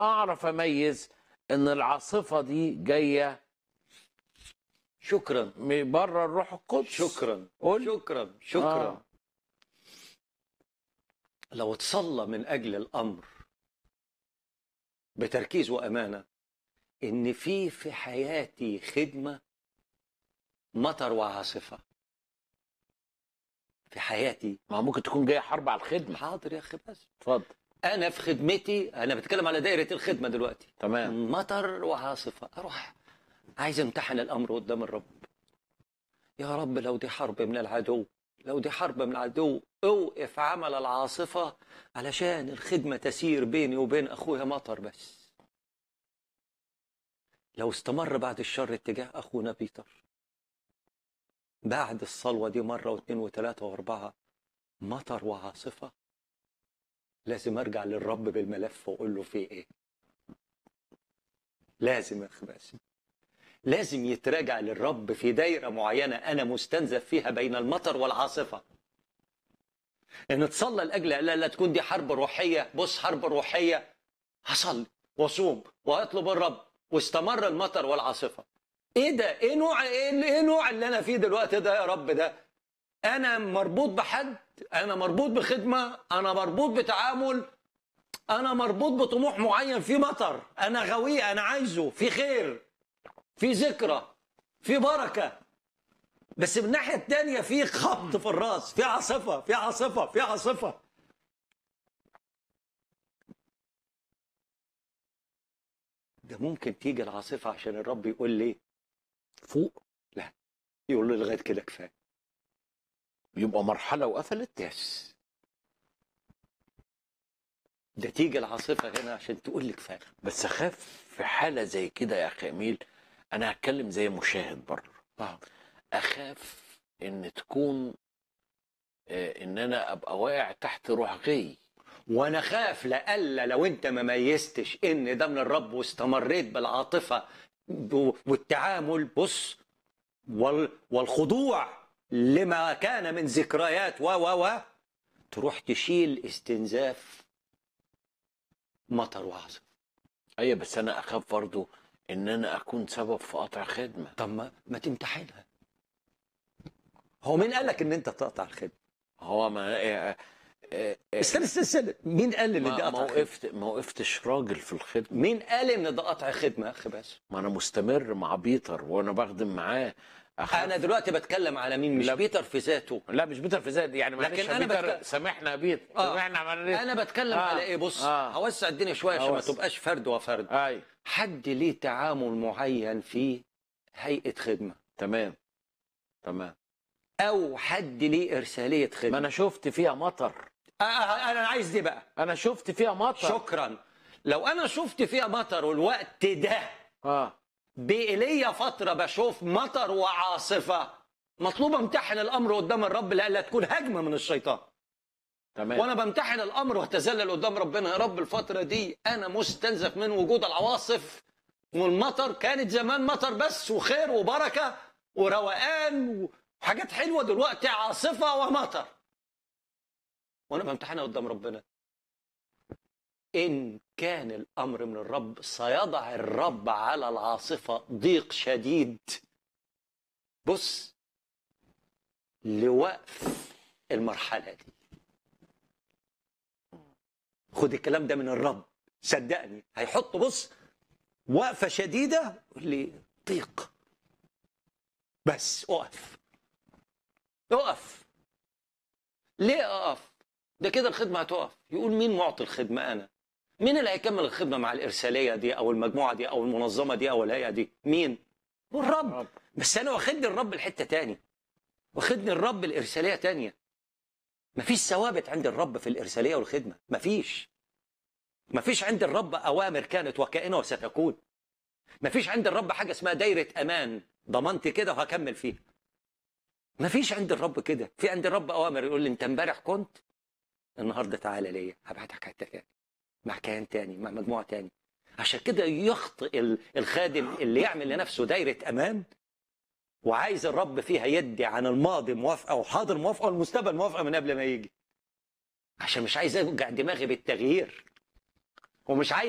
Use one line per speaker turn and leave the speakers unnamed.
اعرف اميز ان العاصفه دي جايه
شكرا
من بره الروح القدس
شكرا
قول.
شكرا شكرا
آه.
لو تصلى من اجل الامر بتركيز وامانه ان في في حياتي خدمه مطر وعاصفه في حياتي
ما ممكن تكون جايه حرب على الخدمه
حاضر يا اخي بس
اتفضل
انا في خدمتي انا بتكلم على دائره الخدمه دلوقتي
تمام
مطر وعاصفه اروح عايز امتحن الامر قدام الرب يا رب لو دي حرب من العدو لو دي حرب من العدو اوقف عمل العاصفه علشان الخدمه تسير بيني وبين اخويا مطر بس لو استمر بعد الشر اتجاه اخونا بيتر بعد الصلوه دي مره واثنين وثلاثه واربعه مطر وعاصفه لازم ارجع للرب بالملف واقول له في ايه لازم يا اخي باسم لازم يتراجع للرب في دايره معينه انا مستنزف فيها بين المطر والعاصفه ان تصلى لاجل لا, لا تكون دي حرب روحيه بص حرب روحيه هصلي واصوم واطلب الرب واستمر المطر والعاصفه ايه ده ايه نوع ايه, إيه نوع اللي انا فيه دلوقتي ده يا رب ده انا مربوط بحد انا مربوط بخدمه انا مربوط بتعامل انا مربوط بطموح معين في مطر انا غاويه انا عايزه في خير في ذكرى في بركه بس من الناحيه الثانيه في خبط في الراس في عاصفه في عاصفه في عاصفه ده ممكن تيجي العاصفه عشان الرب يقول لي
فوق
يقول له لغايه كده كفايه
يبقى مرحله وقفلت
يس ده تيجي العاصفه هنا عشان تقول لي كفايه
بس اخاف في حاله زي كده يا اخي اميل انا هتكلم زي مشاهد بره
آه.
اخاف ان تكون آه، ان انا ابقى واقع تحت روح غي
وانا خاف لألا لو انت ما ميزتش ان ده من الرب واستمريت بالعاطفه ب- والتعامل بص وال والخضوع لما كان من ذكريات و و و تروح تشيل استنزاف مطر وعاصفه
ايوه بس انا اخاف برضو ان انا اكون سبب في قطع خدمه
طب ما, ما تمتحنها هو مين قال لك ان انت تقطع الخدمه
هو ما آه، آه، آه،
استنى استنى استنى مين قال ان
ما
ده
ما
قطع خدمه
وقفت ما وقفتش راجل في الخدمه
مين قال ان ده قطع خدمه يا اخي بس
ما انا مستمر مع بيتر وانا بخدم معاه أخاف
انا دلوقتي بتكلم على مين مش
لا.
بيتر في ذاته
لا مش بيتر في زاد يعني معلش
لكن
يا
أنا
بيتر
بتك-
سامحنا يا بيتر
آه.
سامحنا معلش
انا بتكلم
آه.
على ايه بص
آه.
هوسع الدنيا شويه عشان ما
هوسع.
تبقاش فرد وفرد
اي
حد ليه تعامل معين في هيئه خدمه
تمام تمام
او حد ليه ارساليه
ما
خدمه
انا شفت فيها مطر
آه، آه، انا عايز دي بقى
انا شفت فيها مطر
شكرا لو انا شفت فيها مطر والوقت ده
اه
بقي ليا فتره بشوف مطر وعاصفه مطلوب امتحن الامر قدام الرب لألا تكون هجمه من الشيطان
تمام
وانا بمتحن الامر واتذلل قدام ربنا يا رب الفتره دي انا مستنزف من وجود العواصف والمطر كانت زمان مطر بس وخير وبركه وروقان وحاجات حلوه دلوقتي عاصفه ومطر وانا بمتحنها قدام ربنا ان كان الامر من الرب سيضع الرب على العاصفه ضيق شديد بص لوقف المرحله دي خد الكلام ده من الرب صدقني هيحط بص وقفه شديده يقول لي ضيق بس اقف اقف ليه اقف ده كده الخدمه هتقف يقول مين معطي الخدمه انا مين اللي هيكمل الخدمه مع الارساليه دي او المجموعه دي او المنظمه دي او الهيئه دي مين الرب
رب.
بس انا واخدني الرب الحته تاني واخدني الرب الارساليه تانيه مفيش ثوابت عند الرب في الارساليه والخدمه مفيش مفيش عند الرب اوامر كانت وكائنه وستكون مفيش عند الرب حاجه اسمها دايره امان ضمنت كده وهكمل فيها مفيش عند الرب كده في عند الرب اوامر يقول لي انت امبارح كنت النهارده تعالى ليا هبعتك حته تاني مع كيان تاني مع مجموعه تاني عشان كده يخطئ ال- الخادم اللي يعمل لنفسه دايره امان وعايز الرب فيها يدي عن الماضي موافقه وحاضر موافقه والمستقبل موافقه من قبل ما يجي عشان مش عايز اوجع دماغي بالتغيير ومش عايز